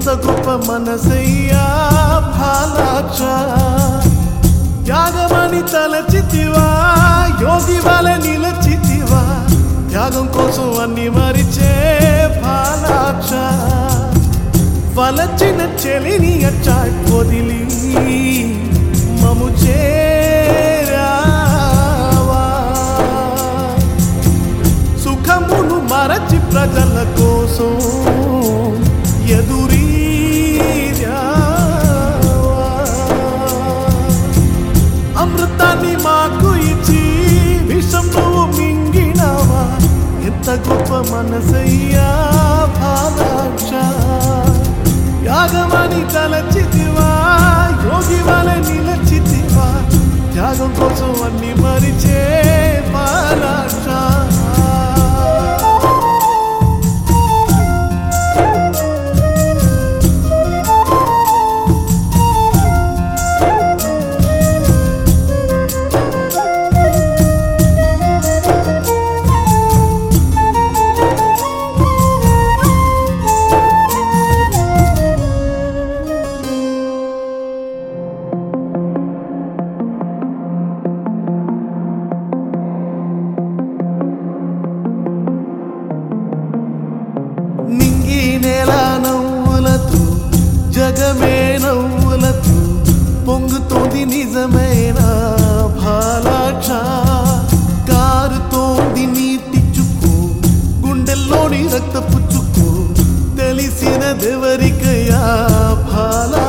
ఎంత గొప్ప మనసయ్యా భాలాక్ష త్యాగమని తలచితివా యోగి వల నిలచితివా త్యాగం కోసం అన్ని మరిచే భాలాక్ష వలచిన చెలిని అచ్చా వదిలి మము చేరావా సుఖమును మరచి ప్రజల కోసం ఎదురీరావా అమృతాన్ని మాకు ఇచ్చి విషం నువ్వు మింగినావా ఎంత గొప్ప మనసయ్యా భాలాక్ష యాగమని తలచితివా యోగి వల నిలచితివా త్యాగం కోసం అన్ని మరిచే భాలాక్ష నింగి నేల నవ్వులతో జగమే నవ్వులతో పొంగుతోంది నిజమైన భాలాక్ష కారుతోంది నీటి చుక్కు గుండెల్లోని రక్తపు చుక్కు తెలిసిన దేవరికయా భాలా